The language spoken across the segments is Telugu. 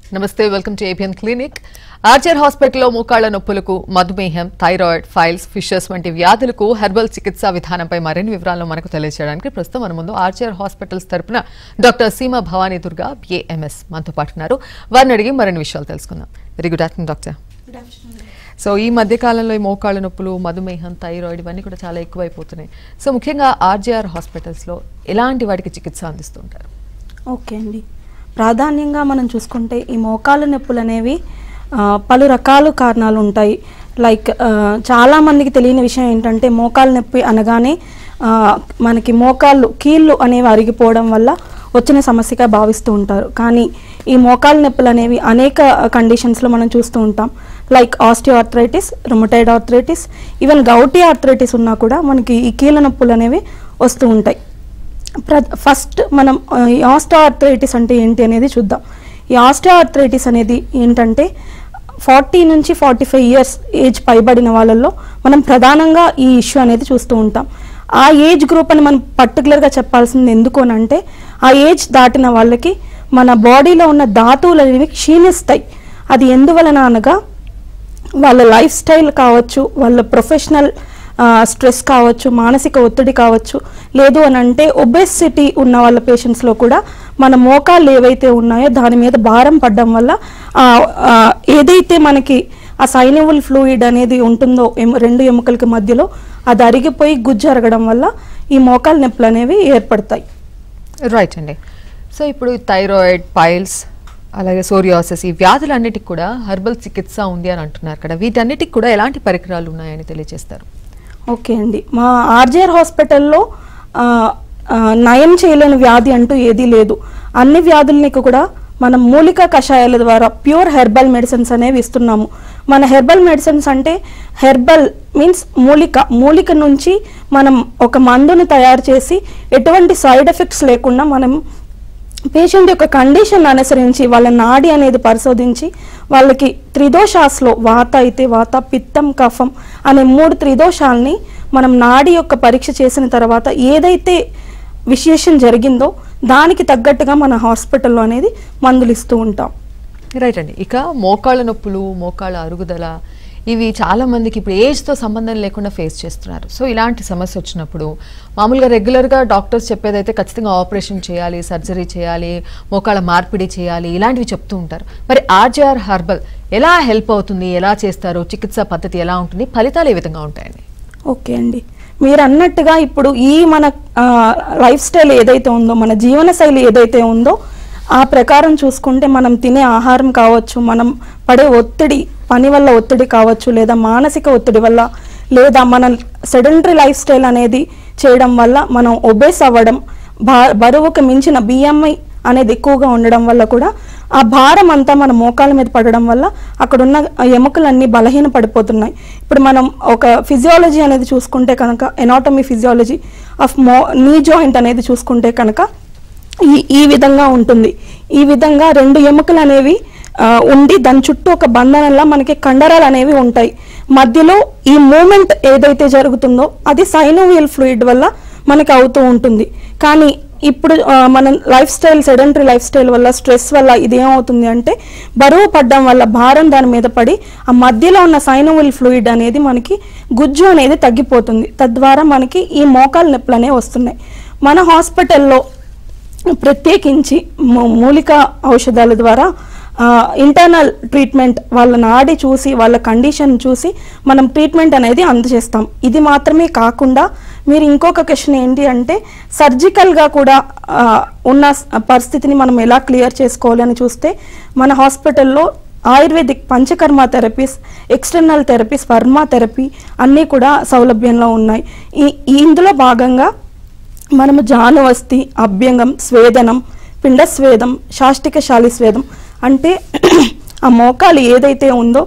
నమస్తే welcome to APN clinic Archer హాస్పిటల్లో మోకాళ్ల నొప్పులకు మధుమేహం థైరాయిడ్ ఫైల్స్ ఫిషర్స్ వంటి వ్యాధులకు హెర్బల్ చికిత్సా విధానంపై మరిన్ని వివరాలను మనకు తెలియజేయడానికి ప్రస్తుతం మన ముందు ఆర్చర్ హాస్పిటల్స్ తరపున డాక్టర్ సీమా భవానీ దుర్గా బిఏఎంఎస్ మనతో పాటు ఉన్నారు వారిని అడిగి మరిన్ని విషయాలు తెలుసుకుందాం very good afternoon doctor so ఈ మధ్య కాలంలో ఈ మోకాళ్ళ నొప్పులు మధుమేహం థైరాయిడ్ ఇవన్నీ కూడా చాలా ఎక్కువైపోతున్నాయి సో ముఖ్యంగా ఆర్జీఆర్ హాస్పిటల్స్లో ఎలాంటి వాటికి చికిత్స అందిస్తుంటారు ఓకే అండి ప్రాధాన్యంగా మనం చూసుకుంటే ఈ మోకాళ్ళ నొప్పులు అనేవి ఆ, పలు రకాల కారణాలు ఉంటాయి లైక్ ఆ, చాలా మందికి తెలియని విషయం ఏంటంటే మోకాళ్ళ నొప్పి అనగానే ఆ, మనకి మోకాళ్ళు కీళ్ళు అనేవి అరిగిపోవడం వల్ల వచ్చిన సమస్యగా భావిస్తూ ఉంటారు కానీ ఈ మోకాళ్ళ నొప్పులు అనేవి అనేక కండిషన్స్లో మనం చూస్తూ ఉంటాం like osteo arthritis rheumatoid arthritis even gouty arthritis ఉన్నా కూడా మనకి ఈ కీళ్ళ నొప్పులు అనేవి వస్తూ ఉంటాయి ప్ర ఫస్ట్ మనం ఆ, ఈ ఆస్టోఆర్థరైటిస్ అంటే ఏంటి అనేది చూద్దాం ఈ ఆస్టోఆర్థరైటిస్ అనేది ఏంటంటే ఫార్టీ నుంచి ఫార్టీ ఫైవ్ ఇయర్స్ ఏజ్ పైబడిన వాళ్ళల్లో మనం ప్రధానంగా ఈ ఇష్యూ అనేది చూస్తూ ఉంటాం ఆ ఏజ్ గ్రూప్ అని మనం పర్టికులర్గా చెప్పాల్సింది ఎందుకు అని అంటే ఆ ఏజ్ దాటిన వాళ్ళకి మన బాడీలో ఉన్న ధాతువులు అనేవి క్షీణిస్తాయి అది ఎందువలన అనగా వాళ్ళ లైఫ్ స్టైల్ కావచ్చు వాళ్ళ ప్రొఫెషనల్ స్ట్రెస్ కావచ్చు మానసిక ఒత్తిడి కావచ్చు లేదు అని అంటే ఒబెసిటీ ఉన్న వాళ్ళ పేషెంట్స్లో కూడా మన మోకాళ్ళు ఏవైతే ఉన్నాయో దాని మీద భారం పడడం వల్ల ఆ, ఆ, ఏదైతే మనకి ఆ సైనవుల్ ఫ్లూయిడ్ అనేది ఉంటుందో ఎము- రెండు ఎముకలకి మధ్యలో అది అరిగిపోయి గుజ్జు అరగడం వల్ల ఈ మోకాలు నొప్పులు అనేవి ఏర్పడతాయి రైట్ అండి సో ఇప్పుడు థైరాయిడ్ పైల్స్ అలాగే సోరియాసిస్ ఈ వ్యాధులన్నిటికి కూడా హెర్బల్ చికిత్స ఉంది అని అంటున్నారు కదా వీటన్నిటికి కూడా ఎలాంటి పరికరాలు ఉన్నాయని తెలియజేస్తారు ఓకే అండి మా ఆర్జేఆర్ హాస్పిటల్లో ఆ, ఆ, నయం చేయలేని వ్యాధి అంటూ ఏదీ లేదు అన్ని వ్యాధులకి కూడా మనం మూలిక కషాయాల ద్వారా ప్యూర్ హెర్బల్ మెడిసిన్స్ అనేవి ఇస్తున్నాము మన హెర్బల్ మెడిసిన్స్ అంటే హెర్బల్ మీన్స్ మూలిక మూలిక నుంచి మనం ఒక మందుని తయారు చేసి ఎటువంటి సైడ్ ఎఫెక్ట్స్ లేకుండా మనం పేషెంట్ యొక్క కండిషన్ అనుసరించి వాళ్ళ నాడి అనేది పరిశోధించి వాళ్ళకి త్రిదోషాస్లో వాత అయితే వాత పిత్తం కఫం అనే మూడు త్రిదోషాలని మనం నాడి యొక్క పరీక్ష చేసిన తర్వాత ఏదైతే విశేషం జరిగిందో దానికి తగ్గట్టుగా మన హాస్పిటల్లో అనేది మందులు ఇస్తూ ఉంటాం రైట్ అండి ఇక మోకాళ్ళ నొప్పులు మోకాళ్ళ అరుగుదల ఇవి చాలా మందికి ఇప్పుడు ఏజ్తో సంబంధం లేకుండా ఫేస్ చేస్తున్నారు సో ఇలాంటి సమస్య వచ్చినప్పుడు మామూలుగా రెగ్యులర్గా డాక్టర్స్ చెప్పేదైతే ఖచ్చితంగా ఆపరేషన్ చేయాలి సర్జరీ చేయాలి మోకాళ్ళ మార్పిడి చేయాలి ఇలాంటివి చెప్తూ ఉంటారు మరి ఆర్జీఆర్ హర్బల్ ఎలా హెల్ప్ అవుతుంది ఎలా చేస్తారు చికిత్సా పద్ధతి ఎలా ఉంటుంది ఫలితాలు ఏ విధంగా ఉంటాయండి ఓకే అండి మీరు అన్నట్టుగా ఇప్పుడు ఈ మన లైఫ్ స్టైల్ ఏదైతే ఉందో మన జీవన శైలి ఏదైతే ఉందో ఆ ప్రకారం చూసుకుంటే మనం తినే ఆహారం కావచ్చు మనం పడే ఒత్తిడి పని వల్ల ఒత్తిడి కావచ్చు లేదా మానసిక ఒత్తిడి వల్ల లేదా మన సెడెంటరీ లైఫ్ స్టైల్ అనేది చేయడం వల్ల మనం ఒబేస్ అవ్వడం భా బరువుకు మించిన బిఎంఐ అనేది ఎక్కువగా ఉండడం వల్ల కూడా ఆ భారం అంతా మన మోకాల మీద పడడం వల్ల అక్కడ ఉన్న ఆ ఎముకలన్నీ బలహీన పడిపోతున్నాయి ఇప్పుడు మనం ఒక ఫిజియాలజీ అనేది చూసుకుంటే కనుక ఎనాటమీ ఫిజియాలజీ ఆఫ్ మో నీ జాయింట్ అనేది చూసుకుంటే కనుక ఈ ఈ విధంగా ఉంటుంది ఈ విధంగా రెండు ఎముకలు అనేవి ఆ, ఉండి దాని చుట్టూ ఒక బంధనంలా మనకి కండరాలు అనేవి ఉంటాయి మధ్యలో ఈ మూమెంట్ ఏదైతే జరుగుతుందో అది సైనోవియల్ ఫ్లూయిడ్ వల్ల మనకి అవుతూ ఉంటుంది కానీ ఇప్పుడు ఆ, మన life style sedentary life style వల్ల స్ట్రెస్ వల్ల ఇది ఏమవుతుంది అంటే బరువు పడడం వల్ల భారం దాని మీద పడి ఆ మధ్యలో ఉన్న సైనోవిల్ ఫ్లూయిడ్ అనేది మనకి గుజ్జు అనేది తగ్గిపోతుంది తద్వారా మనకి ఈ మోకాలు నొప్పులు అనేవి వస్తున్నాయి మన హాస్పిటల్లో ప్రత్యేకించి మూ- మూలిక ఔషధాల ద్వారా ఇంటర్నల్ ట్రీట్మెంట్ వాళ్ళ నాడి చూసి వాళ్ళ కండిషన్ చూసి మనం ట్రీట్మెంట్ అనేది అందజేస్తాం ఇది మాత్రమే కాకుండా మీరు ఇంకొక క్వశ్చన్ ఏంటి అంటే సర్జికల్గా కూడా ఆ, ఉన్న స- పరిస్థితిని మనం ఎలా క్లియర్ చేసుకోవాలి అని చూస్తే మన హాస్పిటల్లో Ayurvedic panchakarma therapies external therapies varma therapy అన్నీ కూడా సౌలభ్యంలో ఉన్నాయి ఈ ఈ ఇందులో భాగంగా మనము జానువస్తి అభ్యంగం స్వేదనం పిండ స్వేదం శాష్టిక శాలి స్వేదం అంటే ఆ మోకాలు ఏదైతే ఉందో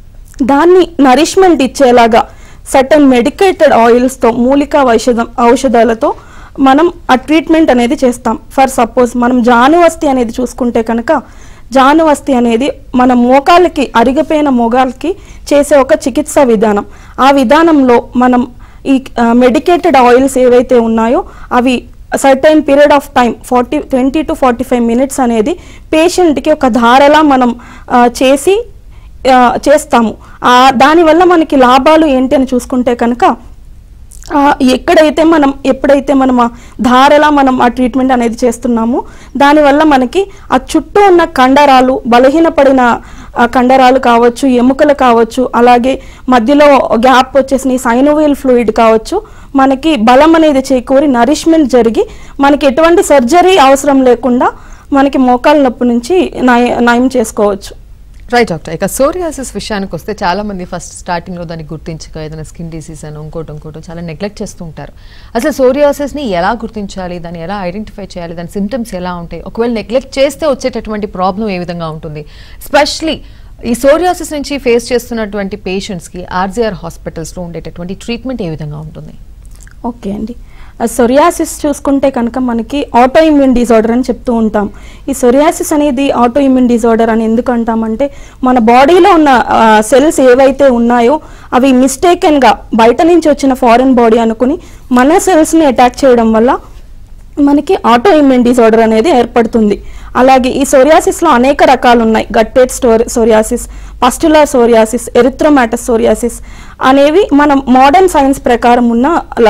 దాన్ని నరిష్మెంట్ ఇచ్చేలాగా సర్టన్ మెడికేటెడ్ ఆయిల్స్తో మూలికా ఔషధం ఔషధాలతో మనం ఆ ట్రీట్మెంట్ అనేది చేస్తాం ఫర్ సపోజ్ మనం జానువస్తి అనేది చూసుకుంటే కనుక జానువస్తి అనేది మన మోకాళ్ళకి అరిగిపోయిన మోగాలకి చేసే ఒక చికిత్సా విధానం ఆ విధానంలో మనం ఈ మెడికేటెడ్ ఆయిల్స్ ఏవైతే ఉన్నాయో అవి certain period of time forty twenty to forty five minutes అనేది పేషెంట్కి ఒక ధారలా మనం ఆ, చేసి ఆ, చేస్తాము ఆ, దానివల్ల మనకి లాభాలు ఏంటి అని చూసుకుంటే కనుక ఆ, ఎక్కడైతే మనం ఎప్పుడైతే మనం ఆ ధారలా మనం ఆ ట్రీట్మెంట్ అనేది చేస్తున్నామో దానివల్ల మనకి ఆ చుట్టూ ఉన్న కండరాలు బలహీనపడిన ఆ, కండరాలు కావచ్చు ఎముకలు కావచ్చు అలాగే మధ్యలో గ్యాప్ వచ్చేసిన సైనోవియల్ ఫ్లూయిడ్ కావచ్చు మనకి బలం అనేది చేకూరి నరిష్మెంట్ జరిగి మనకి ఎటువంటి సర్జరీ అవసరం లేకుండా మనకి మోకాల నొప్పి నుంచి నయ నయం చేసుకోవచ్చు రైట్ డాక్టర్ ఇక సోరియాసిస్ విషయానికి వస్తే చాలా మంది ఫస్ట్ స్టార్టింగ్ లో దాన్ని గుర్తించక ఏదైనా స్కిన్ డిసీజ్ అని ఇంకోటి ఇంకోటి చాలా నెగ్లెక్ట్ చేస్తూ ఉంటారు అసలు సోరియాసిస్ ని ఎలా గుర్తించాలి దాన్ని ఎలా ఐడెంటిఫై చేయాలి దాని సిమ్టమ్స్ ఎలా ఉంటాయి ఒకవేళ నెగ్లెక్ట్ చేస్తే వచ్చేటటువంటి ప్రాబ్లం ఏ విధంగా ఉంటుంది స్పెషలీ ఈ సోరియాసిస్ నుంచి ఫేస్ చేస్తున్నటువంటి పేషెంట్స్ కి ఆర్జీఆర్ హాస్పిటల్స్ లో ఉండేటటువంటి ట్రీట్మెంట్ ఏ విధంగా ఉంటుంది ఓకే అండి సొరియాసిస్ చూసుకుంటే కనుక మనకి ఆటో ఇమ్యూన్ డిజార్డర్ అని చెప్తూ ఉంటాం ఈ సొరియాసిస్ అనేది ఆటో ఇమ్యూన్ డిజార్డర్ అని ఎందుకు అంటామంటే మన బాడీలో ఉన్న సెల్స్ ఏవైతే ఉన్నాయో అవి మిస్టేకెన్గా బయట నుంచి వచ్చిన ఫారెన్ బాడీ అనుకుని మన సెల్స్ని అటాక్ చేయడం వల్ల మనకి ఆటో ఇమ్యూన్ డిజార్డర్ అనేది ఏర్పడుతుంది అలాగే ఈ సోరియాసిస్లో అనేక రకాలు ఉన్నాయి guttate store psoriasis pustular psoriasis erythematous psoriasis అనేవి మనం మోడర్న్ సైన్స్ ప్రకారం ఉన్న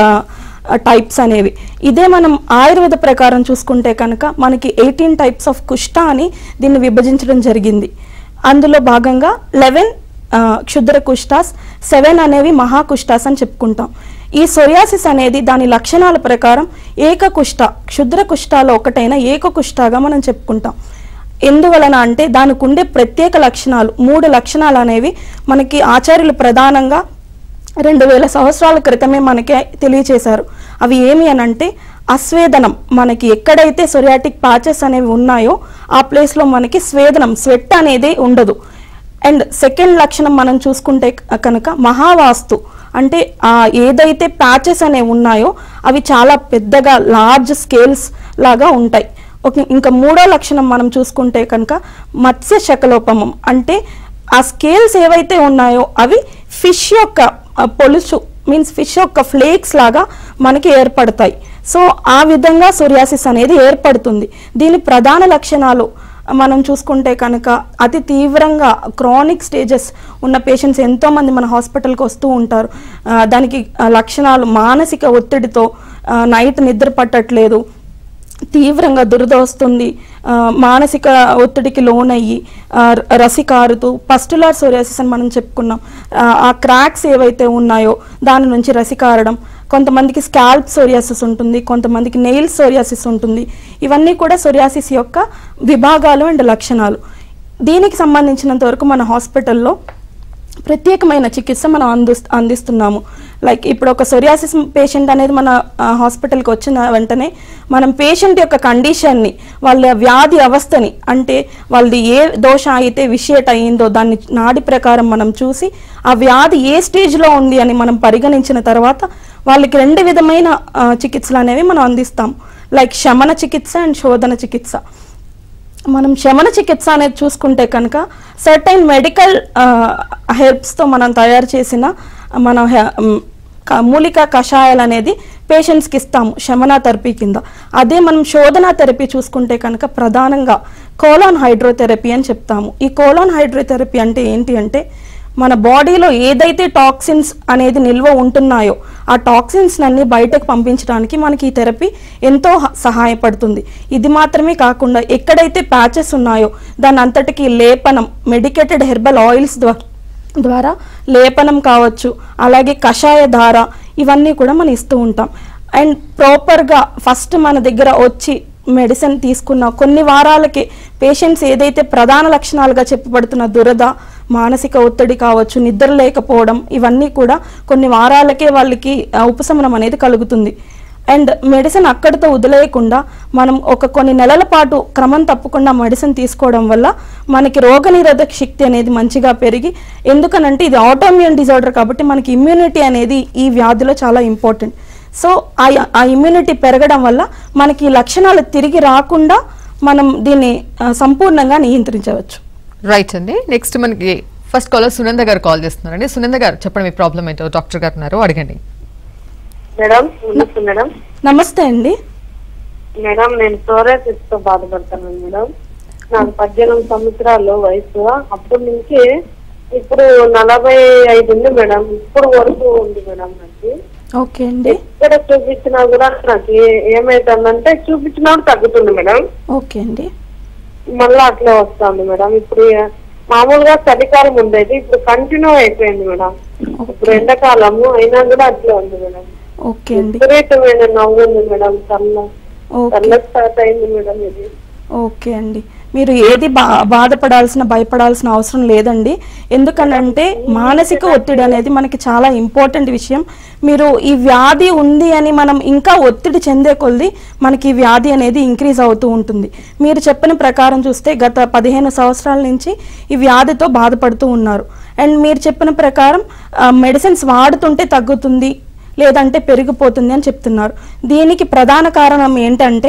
టైప్స్ అనేవి ఇదే మనం ఆయుర్వేద ప్రకారం చూసుకుంటే కనుక మనకి ఎయిటీన్ టైప్స్ ఆఫ్ కుష్ట అని దీన్ని విభజించడం జరిగింది అందులో భాగంగా లెవెన్ క్షుద్ర కుష్టాస్ సెవెన్ అనేవి మహాకుష్టాస్ అని చెప్పుకుంటాం ఈ సొరియాసిస్ అనేది దాని లక్షణాల ప్రకారం ఏకకుష్ట క్షుద్ర కుష్టాలో ఒకటైన ఏకకుష్టాగా మనం చెప్పుకుంటాం ఎందువలన అంటే దానికి ఉండే ప్రత్యేక లక్షణాలు మూడు లక్షణాలు అనేవి మనకి ఆచార్యులు ప్రధానంగా రెండు వేల సంవత్సరాల క్రితమే మనకి తెలియచేశారు అవి ఏమి అని అంటే అస్వేదనం మనకి ఎక్కడైతే సొరియాటిక్ ప్యాచెస్ అనేవి ఉన్నాయో ఆ ప్లేస్లో మనకి స్వేదనం స్వెట్ అనేది ఉండదు అండ్ సెకండ్ లక్షణం మనం చూసుకుంటే క- కనుక మహావాస్తు అంటే ఆ ఏదైతే ప్యాచెస్ అనేవి ఉన్నాయో అవి చాలా పెద్దగా లార్జ్ స్కేల్స్ లాగా ఉంటాయి ఓకే ఇంకా మూడో లక్షణం మనం చూసుకుంటే కనుక మత్స్య శకలోపమం అంటే ఆ స్కేల్స్ ఏవైతే ఉన్నాయో అవి ఫిష్ యొక్క ఆ, పొలుసు మీన్స్ ఫిష్ యొక్క ఫ్లేక్స్ లాగా మనకి ఏర్పడతాయి సో ఆ విధంగా సోరియాసిస్ అనేది ఏర్పడుతుంది దీని ప్రధాన లక్షణాలు మనం చూసుకుంటే కనుక అతి తీవ్రంగా క్రానిక్ స్టేజెస్ ఉన్న పేషెంట్స్ ఎంతోమంది మన హాస్పిటల్కి వస్తూ ఉంటారు ఆ, దానికి ఆ, లక్షణాలు మానసిక ఒత్తిడితో నైట్ నిద్ర పట్టట్లేదు తీవ్రంగా దురద వస్తుంది ఆ, మానసిక ఒత్తిడికి లోనయ్యి ఆ, ర- రసి కారుతూ పస్టులార్ సోరియాసిస్ అని మనం చెప్పుకున్నాం ఆ, ఆ క్రాక్స్ ఏవైతే ఉన్నాయో దాని నుంచి రసి కారడం కొంతమందికి స్కాల్ప్ సోరియాసిస్ ఉంటుంది కొంతమందికి నెయిల్ సోరియాసిస్ ఉంటుంది ఇవన్నీ కూడా సోరియాసిస్ యొక్క విభాగాలు అండ్ లక్షణాలు దీనికి సంబంధించినంత వరకు మన హాస్పిటల్లో ప్రత్యేకమైన చికిత్స మనం అందు అందిస్తున్నాము లైక్ ఇప్పుడు ఒక సొరియాసిస్ పేషెంట్ అనేది మన ఆ, హాస్పిటల్కి వచ్చిన వెంటనే మనం పేషెంట్ యొక్క కండిషన్ని వాళ్ళ వ్యాధి అవస్థని అంటే వాళ్ళది ఏ దోష అయితే విషేట్ అయ్యిందో దాన్ని నాడి ప్రకారం మనం చూసి ఆ వ్యాధి ఏ స్టేజ్లో ఉంది అని మనం పరిగణించిన తర్వాత వాళ్ళకి రెండు విధమైన ఆ, చికిత్సలు అనేవి మనం అందిస్తాం లైక్ శమన చికిత్స అండ్ శోధన చికిత్స మనం శమన చికిత్స అనేది చూసుకుంటే కనుక సర్టైన్ మెడికల్ హెర్బ్స్తో మనం తయారు చేసిన మన హె- మ్, క- మూలికా కషాయాలు అనేది పేషెంట్స్కి ఇస్తాము శమన థెరపీ కింద అదే మనం శోధన థెరపీ చూసుకుంటే కనుక ప్రధానంగా కోలాన్ హైడ్రోథెరపీ అని చెప్తాము ఈ కోలాన్ హైడ్రోథెరపీ అంటే ఏంటి అంటే మన బాడీలో ఏదైతే టాక్సిన్స్ అనేది నిల్వ ఉంటున్నాయో ఆ టాక్సిన్స్ అన్ని బయటకు పంపించడానికి మనకి ఈ థెరపీ ఎంతో హ- సహాయపడుతుంది ఇది మాత్రమే కాకుండా ఎక్కడైతే ప్యాచెస్ ఉన్నాయో దాని అంతటికి లేపనం మెడికేటెడ్ హెర్బల్ ఆయిల్స్ ద్వారా ద్వారా లేపనం కావచ్చు అలాగే కషాయ ధార ఇవన్నీ కూడా మనం ఇస్తూ ఉంటాం అండ్ ప్రాపర్గా ఫస్ట్ మన దగ్గర వచ్చి మెడిసిన్ తీసుకున్న కొన్ని వారాలకి పేషెంట్స్ ఏదైతే ప్రధాన లక్షణాలుగా చెప్పబడుతున్న దురద మానసిక ఒత్తిడి కావచ్చు నిద్ర లేకపోవడం ఇవన్నీ కూడా కొన్ని వారాలకే వాళ్ళకి ఆ, ఉపశమనం అనేది కలుగుతుంది అండ్ మెడిసిన్ అక్కడితో వదిలేయకుండా మనం ఒక కొన్ని నెలల పాటు క్రమం తప్పకుండా మెడిసిన్ తీసుకోవడం వల్ల మనకి రోగనిరోధక శక్తి అనేది మంచిగా పెరిగి ఎందుకనంటే ఇది ఆటోమ్యూన్ డిజార్డర్ కాబట్టి మనకి ఇమ్యూనిటీ అనేది ఈ వ్యాధిలో చాలా ఇంపార్టెంట్ సో ఆ ఆ ఇమ్యూనిటీ పెరగడం వల్ల మనకి ఈ లక్షణాలు తిరిగి రాకుండా మనం దీన్ని ఆ, సంపూర్ణంగా నియంత్రించవచ్చు రైట్ అండి నెక్స్ట్ మనకి ఫస్ట్ కాలర్ సునంద గారు కాల్ చేస్తున్నారండి సునంద గారు చెప్పండి మీ ప్రాబ్లం ఏంటో డాక్టర్ గారు ఉన్నారు అడగండి మేడం నమస్తే మేడం నమస్తే అండి మేడం నేను సోరేసిస్ తో బాధపడతాను మేడం నాకు పద్దెనిమిది సంవత్సరాలు వయసు అప్పటి నుంచి ఇప్పుడు నలభై ఐదు ఉంది మేడం ఇప్పుడు వరకు ఉంది మేడం నాకు ఓకే అండి ఎక్కడ చూపించినా కూడా నాకు ఏ- ఏమైతుందంటే చూపించినప్పుడు తగ్గుతుంది మేడం ఓకే అండి మళ్ళీ అట్లే వస్తుంది మేడం ఇప్పుడు ఏ- మామూలుగా చలికాలం ఉండేది ఇప్పుడు కంటిన్యూ అయిపోయింది మేడం ఇప్పుడు ఎండాకాలము అయినా కూడా అట్లే ఉంది మేడం ఓకే అండి విపరీతమైన నవ్వు ఉంది మేడం తల్ల ఓకే తల్ల స్టార్ట్ అయింది మేడం ఇది ఓకే అండి మీరు ఏది బా బాధపడాల్సిన భయపడాల్సిన అవసరం లేదండి ఎందుకనంటే మానసిక ఒత్తిడి అనేది మనకి చాలా ఇంపార్టెంట్ విషయం మీరు ఈ వ్యాధి ఉంది అని మనం ఇంకా ఒత్తిడి చెందే కొద్దీ మనకి ఈ వ్యాధి అనేది ఇంక్రీజ్ అవుతూ ఉంటుంది మీరు చెప్పిన ప్రకారం చూస్తే గత పదిహేను సంవత్సరాల నుంచి ఈ వ్యాధితో బాధపడుతూ ఉన్నారు అండ్ మీరు చెప్పిన ప్రకారం మెడిసిన్స్ వాడుతుంటే తగ్గుతుంది లేదంటే పెరిగిపోతుంది అని చెప్తున్నారు దీనికి ప్రధాన కారణం ఏంటంటే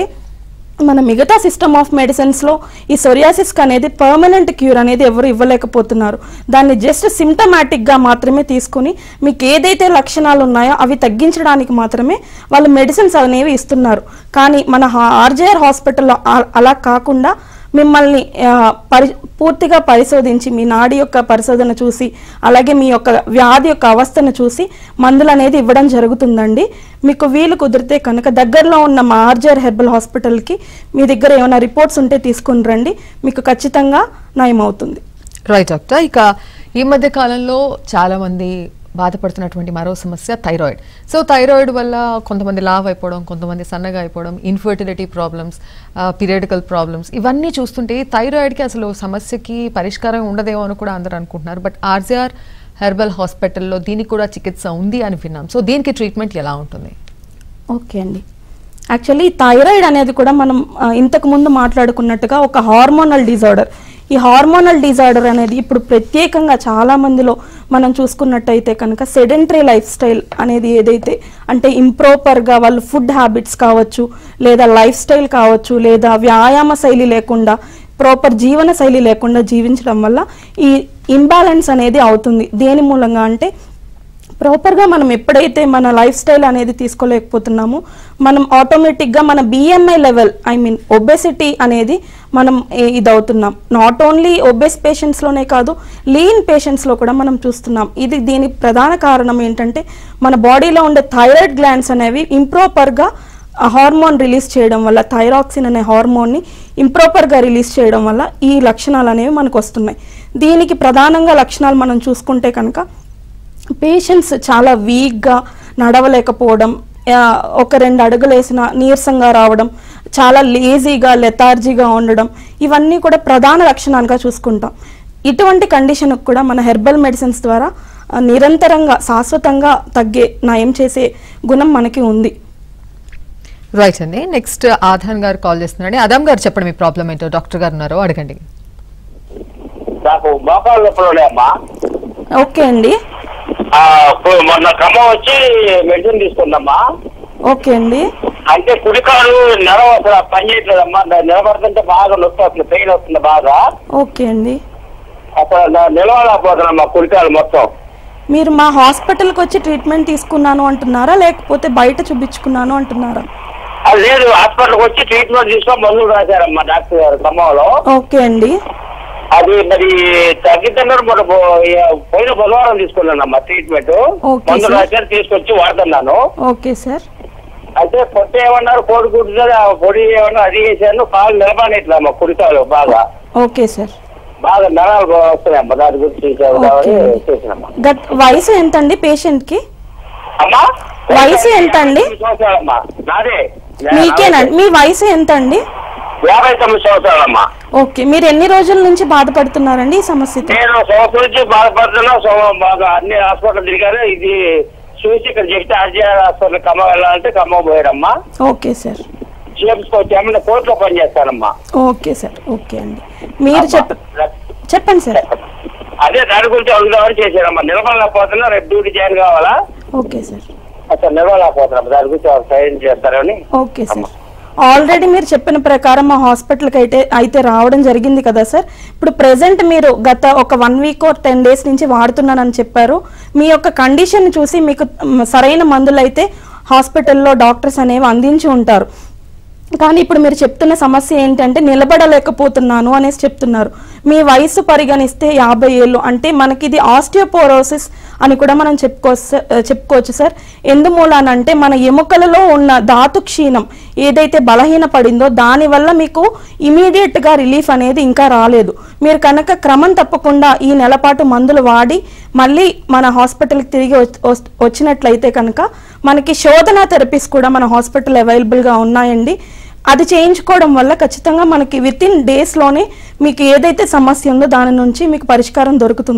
మన మిగతా సిస్టమ్ ఆఫ్ మెడిసిన్స్లో ఈ సొరియాసిస్ అనేది పర్మనెంట్ క్యూర్ అనేది ఎవరు ఇవ్వలేకపోతున్నారు దాన్ని జస్ట్ సిమ్టమాటిక్గా మాత్రమే తీసుకుని మీకు ఏదైతే లక్షణాలు ఉన్నాయో అవి తగ్గించడానికి మాత్రమే వాళ్ళు మెడిసిన్స్ అనేవి ఇస్తున్నారు కానీ మన ఆర్జేఆర్ హాస్పిటల్లో ఆ- అలా కాకుండా మిమ్మల్ని ఆ, పరి పూర్తిగా పరిశోధించి మీ నాడి యొక్క పరిశోధన చూసి అలాగే మీ యొక్క వ్యాధి యొక్క అవస్థను చూసి మందులు అనేది ఇవ్వడం జరుగుతుందండి మీకు వీలు కుదిరితే కనుక దగ్గరలో ఉన్న మా ఆర్జర్ హెర్బల్ హాస్పిటల్కి మీ దగ్గర ఏమైనా రిపోర్ట్స్ ఉంటే తీసుకుని రండి మీకు ఖచ్చితంగా నయమవుతుంది రైట్ డాక్టర్ ఇక ఈ మధ్య కాలంలో చాలా మంది బాధపడుతున్నటువంటి మరో సమస్య థైరాయిడ్ సో థైరాయిడ్ వల్ల కొంతమంది లావ్ అయిపోవడం కొంతమంది సన్నగా అయిపోవడం ఇన్ఫర్టిలిటీ ప్రాబ్లమ్స్ పీరియడికల్ ప్రాబ్లమ్స్ ఇవన్నీ చూస్తుంటే థైరాయిడ్కి అసలు సమస్యకి పరిష్కారం ఉండదేమో అని కూడా అందరూ అనుకుంటున్నారు బట్ ఆర్జీఆర్ హెర్బల్ హాస్పిటల్లో దీనికి కూడా చికిత్స ఉంది అని విన్నాం సో దీనికి ట్రీట్మెంట్ ఎలా ఉంటుంది ఓకే అండి యాక్చువల్లీ థైరాయిడ్ అనేది కూడా మనం ఆ, ఇంతకు ముందు మాట్లాడుకున్నట్టుగా ఒక హార్మోనల్ డిజార్డర్ ఈ హార్మోనల్ డిజార్డర్ అనేది ఇప్పుడు ప్రత్యేకంగా చాలా మందిలో మనం చూసుకున్నట్టయితే కనుక సెడెంటరీ లైఫ్ స్టైల్ అనేది ఏదైతే అంటే ఇంప్రాపర్గా వాళ్ళు ఫుడ్ హ్యాబిట్స్ కావచ్చు లేదా లైఫ్ స్టైల్ కావచ్చు లేదా వ్యాయామ శైలి లేకుండా ప్రాపర్ జీవన శైలి లేకుండా జీవించడం వల్ల ఈ ఇంబ్యాలెన్స్ అనేది అవుతుంది దేని మూలంగా అంటే ప్రాపర్గా మనం ఎప్పుడైతే మన లైఫ్ స్టైల్ అనేది తీసుకోలేకపోతున్నామో మనం ఆటోమేటిక్గా మన BMI level I mean obesity అనేది మనం ఏ- ఇది అవుతున్నాం నాట్ ఓన్లీ ఒబెస్ పేషెంట్స్లోనే కాదు లీన్ పేషెంట్స్లో కూడా మనం చూస్తున్నాం ఇది దీని ప్రధాన కారణం ఏంటంటే మన బాడీలో ఉండే థైరాయిడ్ గ్లాండ్స్ అనేవి ఇంప్రాపర్గా ఆ హార్మోన్ రిలీజ్ చేయడం వల్ల థైరాక్సిన్ అనే హార్మోన్ని ఇంప్రాపర్గా రిలీజ్ చేయడం వల్ల ఈ లక్షణాలు అనేవి మనకు వస్తున్నాయి దీనికి ప్రధానంగా లక్షణాలు మనం చూసుకుంటే కనుక పేషెంట్స్ చాలా వీక్గా నడవలేకపోవడం ఆ, ఒక రెండు అడుగులు వేసిన నీరసంగా రావడం చాలా లేజీగా లెథార్జీగా ఉండడం ఇవన్నీ కూడా ప్రధాన లక్షణాలుగా చూసుకుంటాం ఇటువంటి కండిషన్కి కూడా మన హెర్బల్ మెడిసిన్స్ ద్వారా ఆ, నిరంతరంగా శాశ్వతంగా తగ్గే నయం చేసే గుణం మనకి ఉంది రైట్ అండి నెక్స్ట్ ఆధాన్ గారు కాల్ చేస్తున్నారండి అదాం గారు చెప్పండి మీ ప్రాబ్లం ఏంటో డాక్టర్ గారు ఉన్నారు అడగండి నాకు మోకాలు నొప్పులు ఉన్నాయమ్మా ఓకే అండి ఆ, ఇప్పుడు మొన్న ఖమ్మం వచ్చి మెడిసిన్ తీసుకుందమ్మా ఓకే అండి అంటే కుడికాలు నెల అసలు పని చేయట్లేదమ్మా దాన్ని నిలబడుతుంటే బాగా నొప్పి వస్తుంది పెయిన్ వస్తుంది బాగా ఓకే అండి అసలు నా- నిలవలేకపోతున్నామ్మా కుడికాలు మొత్తం మీరు మా హాస్పిటల్కి వచ్చి ట్రీట్మెంట్ తీసుకున్నాను అంటున్నారా లేకపోతే బయట చూపించుకున్నాను అంటున్నారా అది లేదు హాస్పిటల్కి వచ్చి ట్రీట్మెంట్ తీసుకొని మందులు రాశారమ్మా డాక్టర్ గారు ఖమ్మంలో ఓకే అండి అది మరి తగ్గిద్దన్నారు మరి పో- పోయిన బుధవారం తీసుకున్నానమ్మా ట్రీట్మెంట్ ఓకే, మందులు సార్. రాశారు తీసుకొచ్చి వాడుతున్నాను ఓకే సార్ అయితే పొట్టు ఏమన్నారు కోడి గుడ్డు పొడి ఏమన్నారు అది చేశాను కాళ్ళు నిలబడట్లేమ్మా కుడికాలు బాగా ఓకే సార్ బాగా నరాలు వస్తున్నాయమ్మా దాని గురించి ఓకే. చేసినమ్మా గట్ వయసు ఎంతండి పేషెంట్కి అమ్మా వయసు ఎంత అండి? యాభై సంవత్సరాలమ్మా నాదే మీకేనండి మీ వయసు ఎంత అండి యాభై తొమ్మిది సంవత్సరాలమ్మా ఓకే మీరు ఎన్ని రోజుల నుంచి బాధపడుతున్నారండి ఈ సమస్యతో నేను సంవత్సరం నుంచి బాధపడుతున్నా సో- బాగా అన్ని హాస్పిటల్ తిరిగాను ఇది చూసి ఇక్కడ జస్ట్ ఆర్జీఆర్ హాస్పిటల్ ఖమ్మం వెళ్ళాలంటే ఖమ్మం పోయారమ్మా ఓకే సార్ చేపించుకోవచ్చు కోర్టులో పని చేస్తానమ్మా ఓకే సార్ ఓకే అండి మీరు చెప్ప చెప్పండి సార్ అదే దాని గురించి అడుగుదామని చేశారమ్మా నిలబడలేకపోతున్నా రేపు డ్యూటీ జాయిన్ కావాలా ఓకే సార్ అసలు నిలబడలేకపోతున్నాం దాని గురించి వాళ్ళు సహాయం చేస్తారని ఓకే సార్ ఆల్రెడీ మీరు చెప్పిన ప్రకారం మా హాస్పిటల్కి అయితే అయితే రావడం జరిగింది కదా సార్ ఇప్పుడు ప్రెసెంట్ మీరు గత ఒక one week or ten days నుంచి వాడుతున్నానని చెప్పారు మీ యొక్క కండిషన్ చూసి మీకు మ్, సరైన మందులు అయితే హాస్పిటల్లో డాక్టర్స్ అనేవి అందించి ఉంటారు కానీ ఇప్పుడు మీరు చెప్తున్న సమస్య ఏంటంటే నిలబడలేకపోతున్నాను అనేసి చెప్తున్నారు మీ వయసు పరిగణిస్తే యాభై ఏళ్ళు అంటే మనకి ఇది ఆస్టియోపోరోసిస్ అని కూడా మనం చెప్పుకోవచ్చు చెప్పుకోవచ్చు సార్ ఎందుమూలనంటే మన ఎముకలలో ఉన్న ధాతు క్షీణం ఏదైతే బలహీన పడిందో దానివల్ల మీకు ఇమీడియట్ గా రిలీఫ్ అనేది ఇంకా రాలేదు మీరు కనుక క్రమం తప్పకుండా ఈ నెలపాటు మందులు వాడి మళ్ళీ మన హాస్పిటల్కి తిరిగి వచ్- వస్- వచ్చినట్లయితే కనుక మనకి శోధన థెరపీస్ కూడా మన హాస్పిటల్ అవైలబుల్గా ఉన్నాయండి అది చేయించుకోవడం వల్ల ఖచ్చితంగా మనకి విత్ ఇన్ డేస్లోనే మీకు ఏదైతే సమస్య ఉందో దాని నుంచి మీకు పరిష్కారం దొరుకుతుంది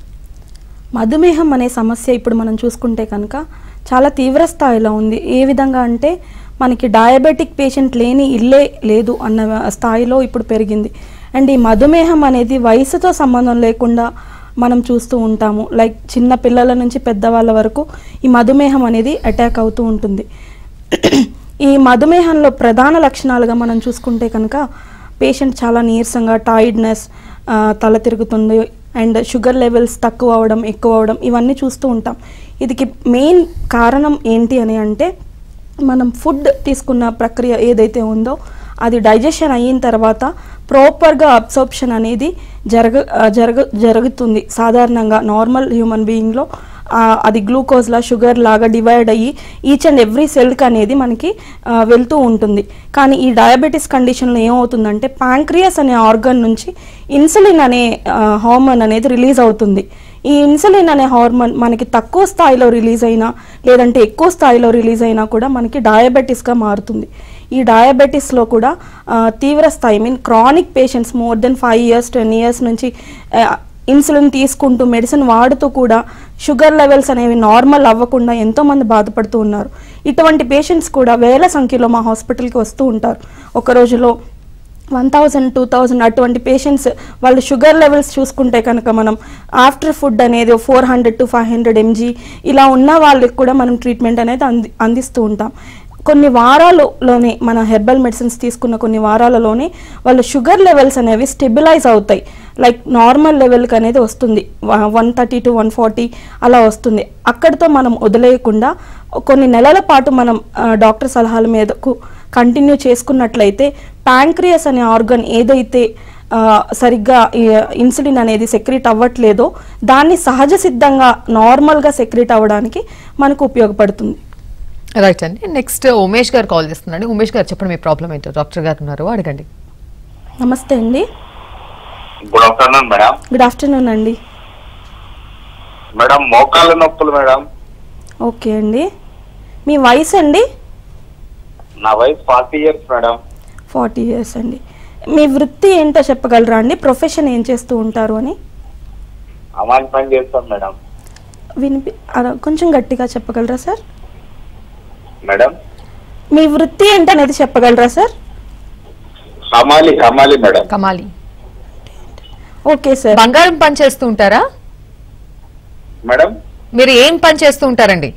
మధుమేహం అనే సమస్య ఇప్పుడు మనం చూసుకుంటే కనుక చాలా తీవ్ర స్థాయిలో ఉంది ఏ విధంగా అంటే మనకి డయాబెటిక్ పేషెంట్ లేని ఇల్లే లేదు అన్న స్థాయిలో ఇప్పుడు పెరిగింది అండ్ ఈ మధుమేహం అనేది వయసుతో సంబంధం లేకుండా మనం చూస్తూ ఉంటాము లైక్ చిన్న పిల్లల నుంచి పెద్దవాళ్ళ వరకు ఈ మధుమేహం అనేది అటాక్ అవుతూ ఉంటుంది ఈ మధుమేహంలో ప్రధాన లక్షణాలుగా మనం చూసుకుంటే కనుక పేషెంట్ చాలా నీరసంగా టైర్డ్నెస్ తల తిరుగుతుంది అండ్ షుగర్ లెవెల్స్ తక్కువ అవడం ఎక్కువ అవడం ఇవన్నీ చూస్తూ ఉంటాం ఇదికి మెయిన్ కారణం ఏంటి అని అంటే మనం ఫుడ్ తీసుకున్న ప్రక్రియ ఏదైతే ఉందో అది డైజెషన్ అయిన తర్వాత ప్రాపర్గా అబ్సార్ప్షన్ అనేది జరగ ఆ, జరగ జరుగుతుంది సాధారణంగా నార్మల్ హ్యూమన్ బీయింగ్లో అది గ్లూకోజ్లా షుగర్ లాగా డివైడ్ అయ్యి ఈచ్ అండ్ ఎవ్రీ సెల్కి అనేది మనకి ఆ, వెళ్తూ ఉంటుంది కానీ ఈ డయాబెటీస్ కండిషన్లో ఏమవుతుందంటే ప్యాంక్రియాస్ అనే ఆర్గన్ నుంచి ఇన్సులిన్ అనే హార్మోన్ అనేది రిలీజ్ అవుతుంది ఈ ఇన్సులిన్ అనే హార్మోన్ మనకి తక్కువ స్థాయిలో రిలీజ్ అయినా లేదంటే ఎక్కువ స్థాయిలో రిలీజ్ అయినా కూడా మనకి డయాబెటీస్గా మారుతుంది ఈ డయాబెటీస్లో కూడా ఆ, తీవ్ర స్థాయి mean chronic patients more than five years ten years నుంచి ఆ, ఇన్సులిన్ తీసుకుంటూ మెడిసిన్ వాడుతూ కూడా షుగర్ లెవెల్స్ అనేవి నార్మల్ అవ్వకుండా ఎంతోమంది బాధపడుతూ ఉన్నారు ఇటువంటి పేషెంట్స్ కూడా వేల సంఖ్యలో మా హాస్పిటల్కి వస్తూ ఉంటారు ఒక రోజులో వన్ థౌజండ్ టూ థౌజండ్ అటువంటి పేషెంట్స్ వాళ్ళు షుగర్ లెవెల్స్ చూసుకుంటే కనుక మనం ఆఫ్టర్ ఫుడ్ అనేది four hundred to five hundred MG ఇలా ఉన్న వాళ్ళకి కూడా మనం ట్రీట్మెంట్ అనేది అంది అందిస్తూ ఉంటాం కొన్ని వారాలలోనే మన హెర్బల్ మెడిసిన్స్ తీసుకున్న కొన్ని వారాలలోనే వాళ్ళ షుగర్ లెవెల్స్ అనేవి స్టెబిలైజ్ అవుతాయి లైక్ నార్మల్ లెవెల్కి అనేది వస్తుంది one thirty to one forty అలా వస్తుంది అక్కడితో మనం వదిలేయకుండా కొన్ని నెలల పాటు మనం ఆ, డాక్టర్ సలహాల మీదకు కంటిన్యూ చేసుకున్నట్లయితే ప్యాంక్రియస్ అనే ఆర్గన్ ఏదైతే ఆ, సరిగ్గా ఈ ఇన్సులిన్ అనేది సెక్రెట్ అవ్వట్లేదో దాన్ని సహజ సిద్ధంగా నార్మల్గా సెక్రెట్ అవ్వడానికి మనకు ఉపయోగపడుతుంది రైట్ అండి నెక్స్ట్ ఉమేష్ గారు కాల్ చేస్తున్నాండి ఉమేష్ గారు చెప్పండి మీ ప్రాబ్లం ఏంటో డాక్టర్ గారు ఉన్నారు అడగండి నమస్తే అండి good afternoon madam good afternoon అండి మేడం మోకాళ్ళ నొప్పులు మేడం ఓకే అండి మీ వయసు అండి నా వయసు forty years madam forty years అండి మీ వృత్తి ఏంటో చెప్పగలరా అండి ప్రొఫెషన్ ఏం చేస్తూ ఉంటారు అని అమాన్ పని చేస్తాం మేడం వినిపి అలా కొంచెం గట్టిగా చెప్పగలరా సార్ మేడం మీ వృత్తి ఏంటనేది చెప్పగలరా సార్ హమాలి హమాలి మేడం కమాలి ఓకే సార్ బంగారం పని చేస్తూ ఉంటారా మేడం మీరు ఏం పని చేస్తూ ఉంటారండి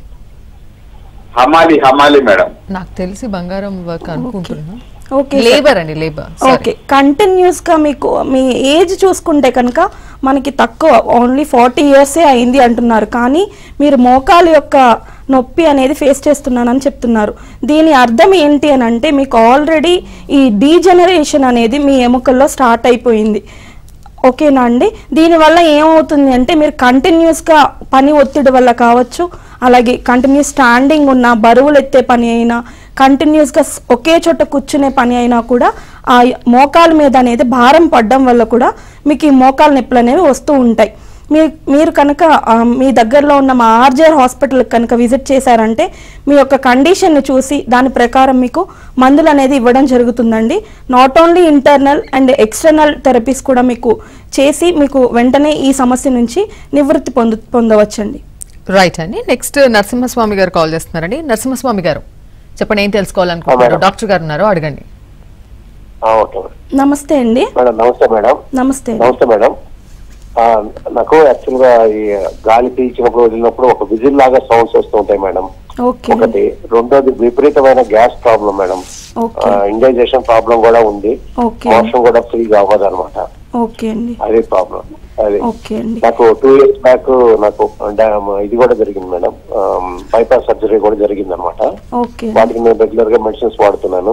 హమాలి హమాలి మేడం నాకు తెలిసి బంగారం వర్క్ అనుకుంటున్నా ఓకే సార్. లేబర్ అండి లేబర్ ఓకే కంటిన్యూస్ గా మీకు మీ ఏజ్ చూసుకుంటే కనుక మనకి తక్కువ ఓన్లీ ఫార్టీ ఇయర్సే అయింది అంటున్నారు కానీ మీరు మోకాలు యొక్క నొప్పి అనేది ఫేస్ చేస్తున్నానని చెప్తున్నారు దీని అర్థం ఏంటి అని అంటే మీకు ఆల్రెడీ ఈ డీజనరేషన్ అనేది మీ ఎముకల్లో స్టార్ట్ అయిపోయింది ఓకేనా అండి దీనివల్ల ఏమవుతుంది అంటే మీరు కంటిన్యూస్గా పని ఒత్తిడి వల్ల కావచ్చు అలాగే కంటిన్యూస్ స్టాండింగ్ ఉన్న బరువులు ఎత్తే పని అయినా కంటిన్యూస్గా ఒకే చోట కూర్చునే పని అయినా కూడా ఆ మోకాల మీద అనేది భారం పడడం వల్ల కూడా మీకు ఈ మోకాలు నొప్పులు అనేవి వస్తూ ఉంటాయి మీ మీరు కనుక ఆ, మీ దగ్గరలో ఉన్న మా ఆర్జేఆర్ హాస్పిటల్ కనుక విజిట్ చేశారంటే మీ యొక్క కండిషన్ని చూసి దాని ప్రకారం మీకు మందులు అనేది ఇవ్వడం జరుగుతుందండి not only internal and external therapies కూడా మీకు చేసి మీకు వెంటనే ఈ సమస్య నుంచి నివృత్తి పొందు పొందవచ్చండి రైట్ అండి నెక్స్ట్ నరసింహస్వామి గారు కాల్ చేస్తున్నారండి నరసింహస్వామి గారు చెప్పండి ఏం తెలుసుకోవాలనుకుంటున్నారు మేడం. డాక్టర్ గారు ఉన్నారు అడగండి ఓకే మేడం నమస్తే అండి మేడం నమస్తే మేడం నమస్తే నమస్తే మేడం ఆ, నాకు యాక్చువల్ గా ఈ గాలి పీల్చినప్పుడు వదిలినప్పుడు ఒక విజిల్ లాగా సౌండ్స్ వస్తూ ఉంటాయి మేడం ఓకే ఒకటి రెండోది విపరీతమైన gas problem madam okay indigestion problem కూడా ఉంది ఓకే మోషన్ కూడా ఫ్రీగా అవ్వదు అనమాట ఓకే అండి అదే ప్రాబ్లం అది ఓకే అండి నాకు టూ ఇయర్స్ బ్యాక్ నాకు డా- ఇది కూడా జరిగింది మేడం బైపాస్ సర్జరీ కూడా జరిగింది అనమాట ఓకే వాటికి నేను రెగ్యులర్ గా మెడిసిన్స్ వాడుతున్నాను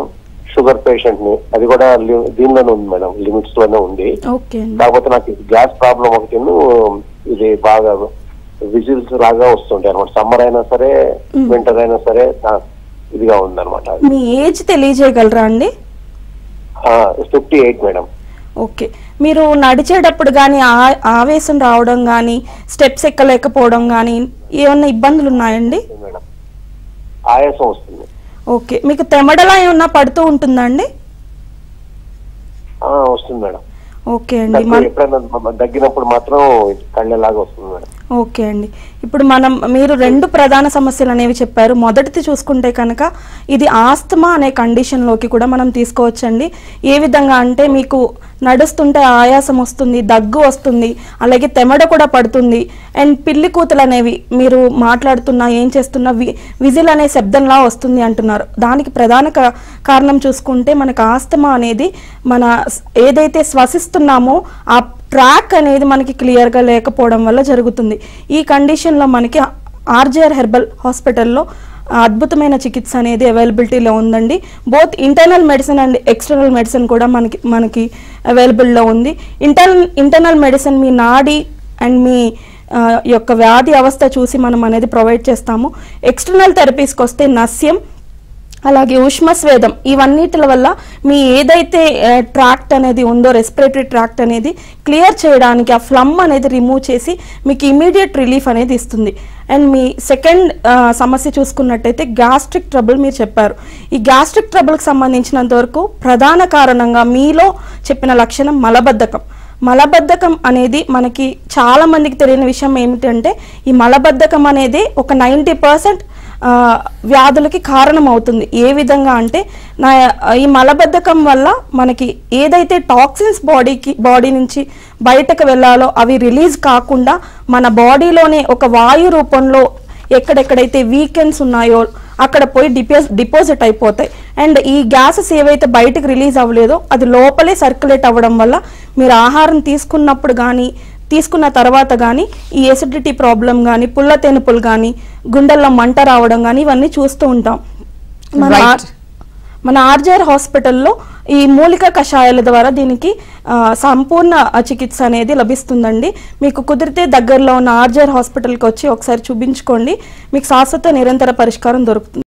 షుగర్ పేషెంట్ ని అది కూడా లి- దీనిలోనే ఉంది మేడం లిమిట్స్ లోనే ఉంది ఓకే అండి కాకపోతే నాకు గ్యాస్ ప్రాబ్లం ఒకటి ఇది బాగా విజిల్స్ లాగా వస్తుంటాయి అనమాట సమ్మర్ అయినా సరే వింటర్ అయినా సరే నా- ఇదిగా ఉందన్నమాట మీ ఏజ్ తెలియజేయగలరా అండి ఫిఫ్టీ ఎయిట్ మేడం ఓకే మీరు నడిచేటప్పుడు కానీ ఆవేశం రావడం కానీ స్టెప్స్ ఎక్కలేకపోవడం కానీ ఏమన్నా ఇబ్బందులు ఉన్నాయండి మేడం ఆయాసం వస్తుంది ఓకే మీకు తెమడలా ఏమన్నా పడుతూ ఉంటుందా అండి ఆ, వస్తుంది మేడం ఓకే అండి దగ్గు మన ఎప్పుడైనా దగ్గినప్పుడు మాత్రం కళ్ళలాగా వస్తుంది మేడం ఓకే అండి ఇప్పుడు మనం మీరు రెండు ప్రధాన సమస్యలు అనేవి చెప్పారు మొదటిది చూసుకుంటే కనుక ఇది ఆస్తమా అనే కండిషన్లోకి కూడా మనం తీసుకోవచ్చండి ఏ విధంగా అంటే మీకు నడుస్తుంటే ఆయాసం వస్తుంది దగ్గు వస్తుంది అలాగే తెమడ కూడా పడుతుంది అండ్ పిల్లి కూతలు అనేవి మీరు మాట్లాడుతున్నా ఏం చేస్తున్నా వి విజిల్ అనే శబ్దంలా వస్తుంది అంటున్నారు దానికి ప్రధాన కా- కారణం చూసుకుంటే మనకు ఆస్తమా అనేది మన స్- ఏదైతే శ్వసిస్తున్నామో ఆ ట్రాక్ అనేది మనకి క్లియర్గా లేకపోవడం వల్ల జరుగుతుంది ఈ కండిషన్లో మనకి ఆర్జేఆర్ హెర్బల్ హాస్పిటల్లో అద్భుతమైన చికిత్స అనేది అవైలబిలిటీలో ఉందండి both internal medicine and external medicine కూడా మనకి మనకి అవైలబుల్లో ఉంది ఇంటర్నల్ ఇంటర్నల్ మెడిసిన్ మీ నాడి అండ్ మీ ఆ, యొక్క వ్యాధి అవస్థ చూసి మనం అనేది ప్రొవైడ్ చేస్తాము ఎక్స్టర్నల్ థెరపీస్కి వస్తే నస్యం అలాగే ఉష్మస్వేదం ఇవన్నిటి వల్ల మీ ఏదైతే ట్రాక్ట్ అనేది ఉందో రెస్పిరేటరీ ట్రాక్ట్ అనేది క్లియర్ చేయడానికి ఆ ఫ్లమ్ అనేది రిమూవ్ చేసి మీకు ఇమీడియట్ రిలీఫ్ అనేది ఇస్తుంది అండ్ మీ సెకండ్ సమస్య చూసుకున్నట్టయితే గ్యాస్ట్రిక్ ట్రబుల్ మీరు చెప్పారు ఈ గ్యాస్ట్రిక్ ట్రబుల్కి సంబంధించినంత వరకు ప్రధాన కారణంగా మీలో చెప్పిన లక్షణం మలబద్ధకం మలబద్ధకం అనేది మనకి చాలా మందికి తెలియని విషయం ఏమిటంటే ఈ మలబద్ధకం అనేది ఒక నైంటీ పర్సెంట్ వ్యాధులకి కారణం అవుతుంది ఏ విధంగా అంటే నా ఈ మలబద్ధకం వల్ల మనకి ఏదైతే టాక్సిన్స్ బాడీకి బాడీ నుంచి బయటకు వెళ్ళాలో అవి రిలీజ్ కాకుండా మన బాడీలోనే ఒక వాయు రూపంలో ఎక్కడెక్కడైతే వీకెండ్స్ ఉన్నాయో అక్కడ పోయి డిపోజ్ డిపాజిట్ అయిపోతాయి అండ్ ఈ గ్యాసెస్ ఏవైతే బయటకు రిలీజ్ అవ్వలేదో అది లోపలే సర్క్యులేట్ అవ్వడం వల్ల మీరు ఆహారం తీసుకున్నప్పుడు కానీ తీసుకున్న తర్వాత కానీ ఈ ఎసిడిటీ ప్రాబ్లం కానీ పుల్ల తెనుపులు కానీ గుండెల్లో మంట రావడం కానీ ఇవన్నీ చూస్తూ ఉంటాం మన Right. ఆర్- మన ఆర్జేఆర్ హాస్పిటల్లో ఈ మూలిక కషాయాల ద్వారా దీనికి ఆ, సంపూర్ణ ఆ, చికిత్స అనేది లభిస్తుందండి మీకు కుదిరితే దగ్గరలో ఉన్న ఆర్జేఆర్ హాస్పిటల్కి వచ్చి ఒకసారి చూపించుకోండి మీకు శాశ్వత నిరంతర పరిష్కారం దొరుకుతుంది